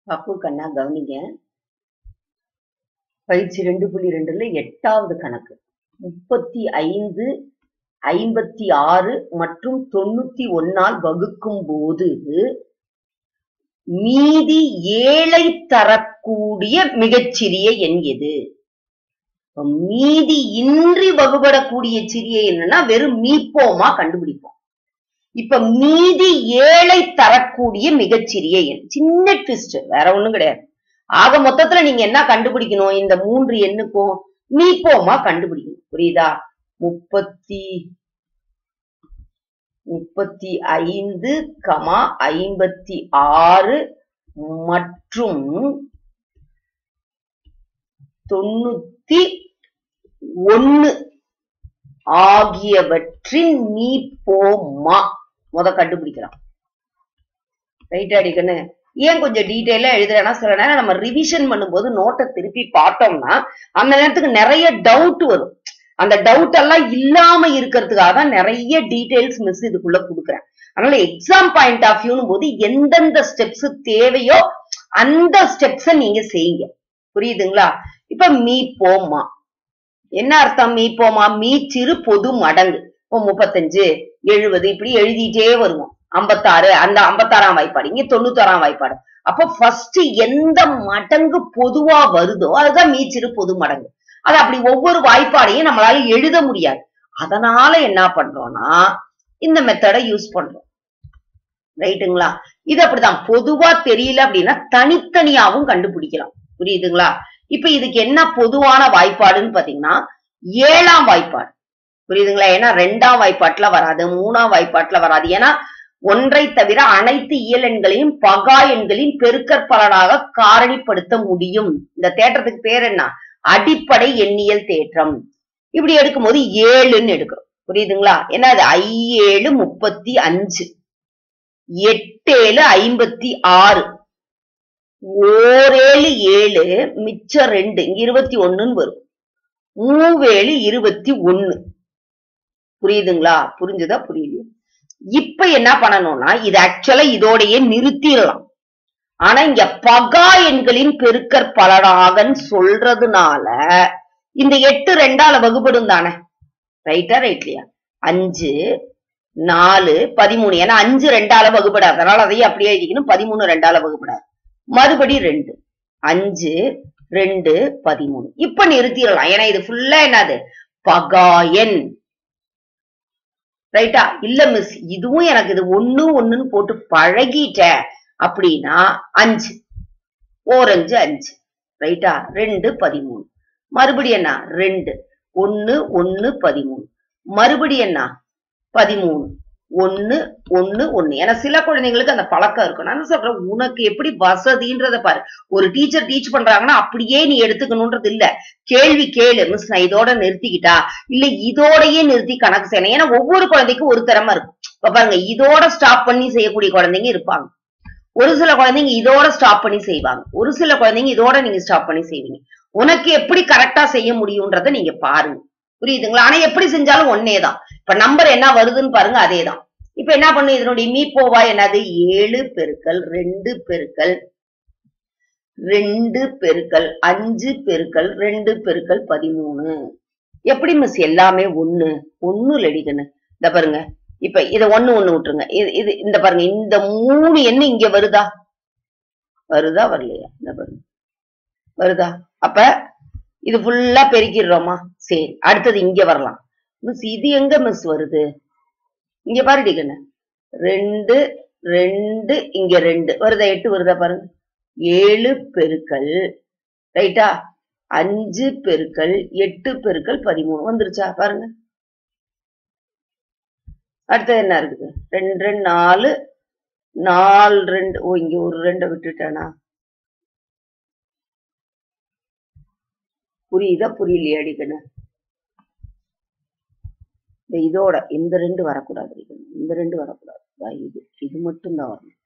பப்பு கண்ணா கவனிங்க பயிற்சி ரெண்டு புள்ளி ரெண்டுல எட்டாவது கணக்கு முப்பத்தி ஐந்து ஐம்பத்தி ஆறு மற்றும் தொண்ணூத்தி ஒன்னால் வகுக்கும் போது மீதி ஏழை தரக்கூடிய மிகச்சிறிய எண் எது இப்ப மீதி இன்றி வகுபடக்கூடிய சிறிய என்னன்னா வெறும் மீப்போமா கண்டுபிடிப்போம் இப்ப மீதி ஏழை தரக்கூடிய மிகச்சிறிய எண் சின்ன ட்விஸ்ட் வேற ஒண்ணும் கிடையாது ஆக மொத்தத்துல நீங்க என்ன கண்டுபிடிக்கணும் இந்த மூன்று எண்ணுக்கும் மீப்போமா கண்டுபிடிக்கணும் புரியுதா முப்பத்தி முப்பத்தி ஐந்து கமா ஐம்பத்தி ஆறு மற்றும் தொண்ணூத்தி ஒன்னு ஆகியவற்றின் மீப்போமா முத கண்டுபிடிக்கலாம் ரைட் அடிக்கன்னு ஏன் கொஞ்சம் டீட்டெயிலா எழுதுறேன்னா சில நேரம் நம்ம ரிவிஷன் பண்ணும்போது நோட்டை திருப்பி பார்த்தோம்னா அந்த நேரத்துக்கு நிறைய டவுட் வரும் அந்த டவுட் எல்லாம் இல்லாம இருக்கிறதுக்காக தான் நிறைய டீடைல்ஸ் மிஸ் இதுக்குள்ள கொடுக்குறேன் அதனால எக்ஸாம் பாயிண்ட் ஆஃப் வியூனும் போது எந்தெந்த ஸ்டெப்ஸ் தேவையோ அந்த ஸ்டெப்ஸ நீங்க செய்யுங்க புரியுதுங்களா இப்ப மீ போமா என்ன அர்த்தம் மீ போமா மீ சிறு பொது மடங்கு இப்போ முப்பத்தஞ்சு எழுபது இப்படி எழுதிட்டே வருவோம் ஐம்பத்தாறு அந்த ஐம்பத்தாறாம் வாய்ப்பாடு இங்க தொண்ணூத்தாறாம் வாய்ப்பாடு அப்போ ஃபர்ஸ்ட் எந்த மடங்கு பொதுவா வருதோ அதுதான் மீச்சிறு பொது மடங்கு அது அப்படி ஒவ்வொரு வாய்ப்பாடையும் நம்மளால எழுத முடியாது அதனால என்ன பண்றோம்னா இந்த மெத்தடை யூஸ் பண்றோம் ரைட்டுங்களா இது அப்படிதான் பொதுவா தெரியல அப்படின்னா தனித்தனியாவும் கண்டுபிடிக்கலாம் புரியுதுங்களா இப்ப இதுக்கு என்ன பொதுவான வாய்ப்பாடுன்னு பாத்தீங்கன்னா ஏழாம் வாய்ப்பாடு புரியுதுங்களா ஏன்னா ரெண்டாம் வாய்ப்பாட்டுல வராது மூணாம் வாய்ப்பாட்டுல வராது ஏன்னா ஒன்றை தவிர அனைத்து இயல் எண்களையும் பகா எண்களின் பெருக்கற்பலனாக காரணிப்படுத்த முடியும் இந்த தேற்றத்துக்கு பேர் என்ன அடிப்படை எண்ணியல் தேற்றம் இப்படி எடுக்கும்போது ஏழுன்னு எடுக்கிறோம் புரியுதுங்களா ஏன்னா அது ஐ ஏழு முப்பத்தி அஞ்சு எட்டேழு ஐம்பத்தி ஆறு ஓரேழு ஏழு மிச்சம் ரெண்டு இங்க இருபத்தி ஒண்ணுன்னு வரும் மூவேழு இருபத்தி ஒண்ணு புரியுதுங்களா புரிஞ்சுதா புரியுது இப்ப என்ன பண்ணணும்னா இது ஆக்சுவலா இதோடயே நிறுத்திடலாம் ஆனா இங்க பகா எண்களின் பெருக்கற் பலனாகன்னு சொல்றதுனால இந்த எட்டு ரெண்டால வகுப்படும் தானே ரைட்டா ரைட்லையா அஞ்சு நாலு பதிமூணு ஏன்னா அஞ்சு ரெண்டால வகுப்படாது அதனால அதையும் அப்படியே எழுதிக்கணும் பதிமூணு ரெண்டால வகுப்படாது மறுபடி ரெண்டு அஞ்சு ரெண்டு பதிமூணு இப்ப நிறுத்திடலாம் ஏன்னா இது ஃபுல்லா என்னது பகாயன் ரைட்டா இல்ல மிஸ் இதுவும் எனக்கு இது ஒண்ணு ஒண்ணுன்னு போட்டு பழகிட்டேன் அப்படின்னா அஞ்சு ஓரஞ்சு அஞ்சு ரைட்டா ரெண்டு பதிமூணு மறுபடி என்ன ரெண்டு ஒன்னு ஒன்னு பதிமூணு மறுபடி என்ன பதிமூணு ஒன்னு ஒன்னு ஒன்னு ஏன்னா சில குழந்தைங்களுக்கு அந்த பழக்கம் இருக்கும் நான் சொல்றேன் உனக்கு எப்படி வசதின்றத பாரு ஒரு டீச்சர் டீச் பண்றாங்கன்னா அப்படியே நீ எடுத்துக்கணும்ன்றது இல்ல கேள்வி கேளு மிஸ் நான் இதோட நிறுத்திக்கிட்டா இல்ல இதோடயே நிறுத்தி கணக்கு செய்யணும் ஏன்னா ஒவ்வொரு குழந்தைக்கும் ஒரு திறமை இருக்கும் இப்ப பாருங்க இதோட ஸ்டாப் பண்ணி செய்யக்கூடிய குழந்தைங்க இருப்பாங்க ஒரு சில குழந்தைங்க இதோட ஸ்டாப் பண்ணி செய்வாங்க ஒரு சில குழந்தைங்க இதோட நீங்க ஸ்டாப் பண்ணி செய்வீங்க உனக்கு எப்படி கரெக்டா செய்ய முடியும்ன்றத நீங்க பாருங்க புரியுதுங்களா ஆனா எப்படி செஞ்சாலும் ஒன்னேதான் இப்ப நம்பர் என்ன வருதுன்னு பாருங்க அதேதான் இப்ப என்ன பண்ணு இதனுடைய மீப்போவா என்னது ஏழு பெருக்கல் ரெண்டு பெருக்கல் ரெண்டு பெருக்கல் அஞ்சு பெருக்கல் ரெண்டு பெருக்கல் பதிமூணு எப்படி மிஸ் எல்லாமே ஒண்ணு ஒண்ணு லடிக்கணு இந்த பாருங்க இப்ப இத ஒண்ணு ஒண்ணு விட்டுருங்க இது இது இந்த பாருங்க இந்த மூணு எண்ணு இங்க வருதா வருதா வரலையா இந்த பாருங்க வருதா அப்ப இது ஃபுல்லா பெருக்கிடுறோமா சரி அடுத்தது இங்க வரலாம் மிஸ் இது எங்க மிஸ் வருது இங்க பாருடி கண்ணு ரெண்டு ரெண்டு இங்க ரெண்டு வருதா எட்டு வருதா பாருங்க ஏழு பெருக்கல் ரைட்டா அஞ்சு பெருக்கல் எட்டு பெருக்கல் பதிமூணு வந்துருச்சா பாருங்க அடுத்தது என்ன இருக்குது ரெண்டு ரெண்டு நாலு நாலு ரெண்டு ஓ இங்க ஒரு ரெண்டை விட்டுட்டானா புரியுதா புரியலையா அடிக்கணும் இந்த இதோட இந்த ரெண்டு வரக்கூடாது அடிக்கணும் இந்த ரெண்டு வரக்கூடாது இதா இது இது மட்டும் தான் வரணும்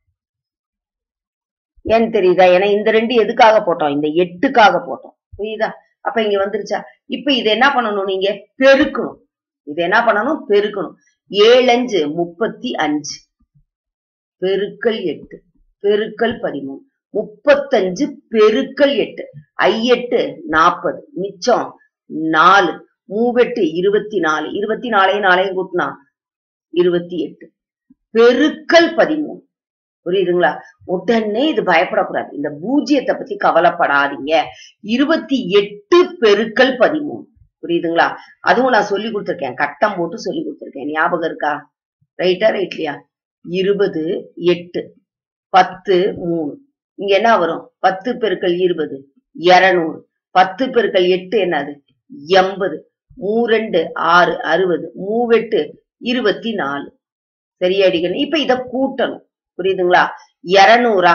ஏன்னு தெரியுதா ஏன்னா இந்த ரெண்டு எதுக்காக போட்டோம் இந்த எட்டுக்காக போட்டோம் புரியுதா அப்ப இங்க வந்துருச்சா இப்ப இது என்ன பண்ணணும் நீங்க பெருக்கணும் இது என்ன பண்ணணும் பெருக்கணும் ஏழஞ்சு முப்பத்தி அஞ்சு பெருக்கல் எட்டு பெருக்கல் பதிமூணு முப்பத்தஞ்சு பெருக்கல் எட்டு ஐ எட்டு நாற்பது மிச்சம் நாலு மூவெட்டு இருபத்தி நாலு இருபத்தி நாலையும் நாளையும் கூட்டினா இருபத்தி எட்டு பெருக்கல் பதிமூணு புரியுதுங்களா உடனே இது பயப்படக்கூடாது இந்த பூஜ்ஜியத்தை பத்தி கவலைப்படாதீங்க இருபத்தி எட்டு பெருக்கல் பதிமூணு புரியுதுங்களா அதுவும் நான் சொல்லி கொடுத்துருக்கேன் கட்டம் போட்டு சொல்லி கொடுத்துருக்கேன் ஞாபகம் இருக்கா ரைட்டா ரைட்லையா இருபது எட்டு பத்து மூணு இங்க என்ன வரும் பத்து பெருக்கல் இருபது இருநூறு பத்து பெருக்கல் எட்டு என்னது எண்பது மூரெண்டு ஆறு அறுபது மூவெட்டு இருபத்தி நாலு சரியா அடிக்கணும் இப்ப இத கூட்டணும் புரியுதுங்களா இருநூறா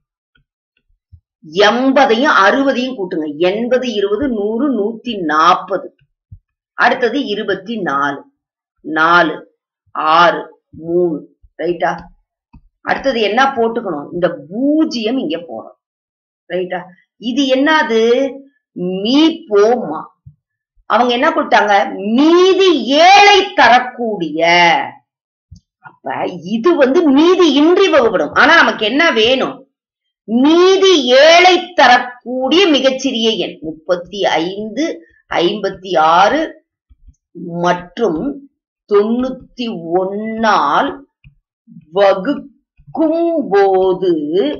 எண்பதையும் அறுபதையும் கூட்டுங்க எண்பது இருபது நூறு நூத்தி நாற்பது அடுத்தது இருபத்தி நாலு நாலு ஆறு மூணு ரைட்டா அடுத்தது என்ன போட்டுக்கணும் இந்த பூஜ்ஜியம் இங்க போறோம் ரைட்டா இது என்னது மீ போமா அவங்க என்ன கொடுத்தாங்க மீதி ஏழை தரக்கூடிய அப்ப இது வந்து மீதி இன்றி வகுப்படும் ஆனா நமக்கு என்ன வேணும் மீதி ஏழை தரக்கூடிய மிகச்சிறிய எண் முப்பத்தி ஐந்து ஐம்பத்தி ஆறு மற்றும் தொண்ணூத்தி ஒன்னால் வகுக்கும் போது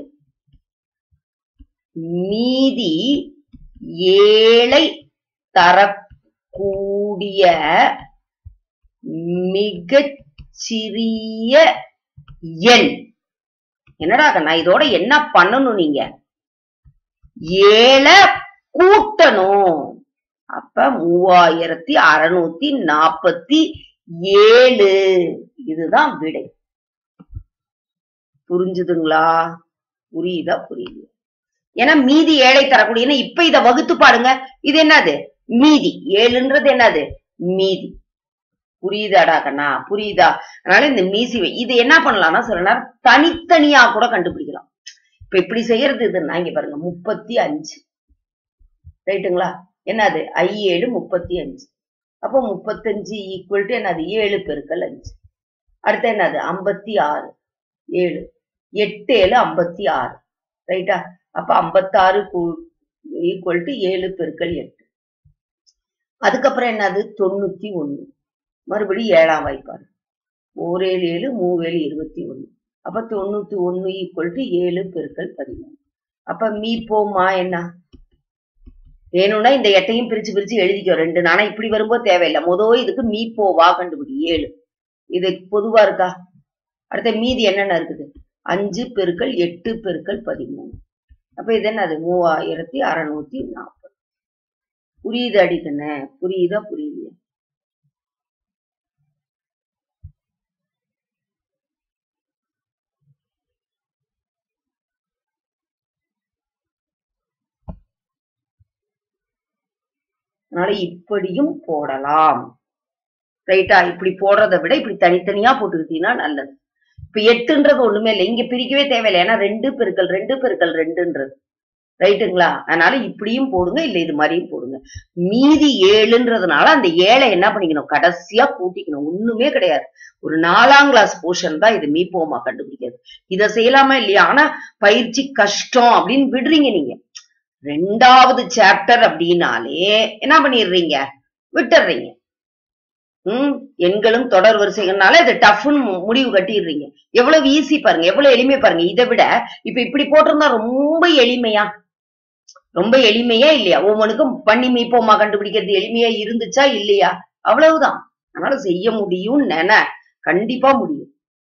மீதி ஏழை தரக்கூடிய மிகச் சிறிய எண் என்னடா நான் இதோட என்ன பண்ணணும் நீங்க ஏழை கூட்டணும் அப்ப மூவாயிரத்தி அறுநூத்தி நாப்பத்தி ஏழு இதுதான் விடை புரிஞ்சுதுங்களா புரியுதா புரியுது ஏன்னா மீதி ஏழை தரக்கூடிய இப்ப இத வகுத்து பாருங்க இது என்னது மீதி ஏழுன்றது என்னது மீதி புரியுதாடா கண்ணா புரியுதா அதனால இந்த மீசி வை- இது என்ன பண்ணலாம்னா சில நேரம் தனித்தனியா கூட கண்டுபிடிக்கலாம் இப்ப இப்படி செய்யறது இதுன்னா இங்க பாருங்க முப்பத்தி அஞ்சு ரைட்டுங்களா என்னது ஐ ஏழு முப்பத்தி அஞ்சு அப்போ முப்பத்தஞ்சு ஈக்குவல் டு என்னது ஏழு பெருக்கல் அஞ்சு அடுத்து என்னது ஐம்பத்தி ஆறு ஏழு எட்டு ஏழு ஐம்பத்தி ஆறு ரைட்டா அப்ப ஐம்பத்தாறு ஈக்குவல் டு ஏழு பெருக்கல் எட்டு அதுக்கப்புறம் என்னது தொண்ணூத்தி ஒண்ணு மறுபடியும் ஏழாம் வாய்ப்பாடு ஓரேழு ஏழு மூவேழு இருபத்தி ஒண்ணு அப்ப தொண்ணூத்தி ஒண்ணு ஈக்குவல் டு ஏழு பெருக்கல் பதிமூணு அப்ப மீ போமா என்ன வேணும்னா இந்த எட்டையும் பிரிச்சு பிரிச்சு எழுதிக்கோ ரெண்டு நானா இப்படி வரும்போது தேவையில்லை மொதல் இதுக்கு மீ போவா கண்டுபிடி ஏழு இது பொதுவா இருக்கா அடுத்த மீதி என்னென்ன இருக்குது அஞ்சு பெருக்கல் எட்டு பெருக்கல் பதிமூணு அப்ப இது என்னது மூவாயிரத்தி அறுநூத்தி நாற்பது புரியுது அடிக்கண்ணே புரியுதா புரியலையா அதனால இப்படியும் போடலாம் ரைட்டா இப்படி போடுறதை விட இப்படி தனித்தனியா போட்டுக்கிட்டீங்கன்னா நல்லது இப்ப எட்டுன்றது ஒண்ணுமே இல்லை இங்க பிரிக்கவே தேவையில்லை ஏன்னா ரெண்டு பெருக்கல் ரெண்டு பெருக்கல் ரெண்டுன்றது ரைட்டுங்களா அதனால இப்படியும் போடுங்க இல்ல இது மாதிரியும் போடுங்க மீதி ஏழுன்றதுனால அந்த ஏழை என்ன பண்ணிக்கணும் கடைசியா கூட்டிக்கணும் ஒண்ணுமே கிடையாது ஒரு நாலாம் கிளாஸ் போர்ஷன் தான் இது மீப்போமா கண்டுபிடிக்கிறது இத செய்யலாமா இல்லையா ஆனா பயிற்சி கஷ்டம் அப்படின்னு விடுறீங்க நீங்க ரெண்டாவது சாப்டர் அப்படின்னாலே என்ன பண்ணிடுறீங்க விட்டுடுறீங்க ம் எண்களும் தொடர் வரிசைகள்னால இது டஃப்னு முடிவு கட்டிடுறீங்க எவ்வளவு ஈஸி பாருங்க எவ்வளவு எளிமை பாருங்க இதை விட இப்ப இப்படி போட்டிருந்தா ரொம்ப எளிமையா ரொம்ப எளிமையா இல்லையா ஒவ்வொன்றுக்கும் பண்ணி மீப்போமா கண்டுபிடிக்கிறது எளிமையா இருந்துச்சா இல்லையா அவ்வளவுதான் அதனால செய்ய முடியும் நினை கண்டிப்பா முடியும்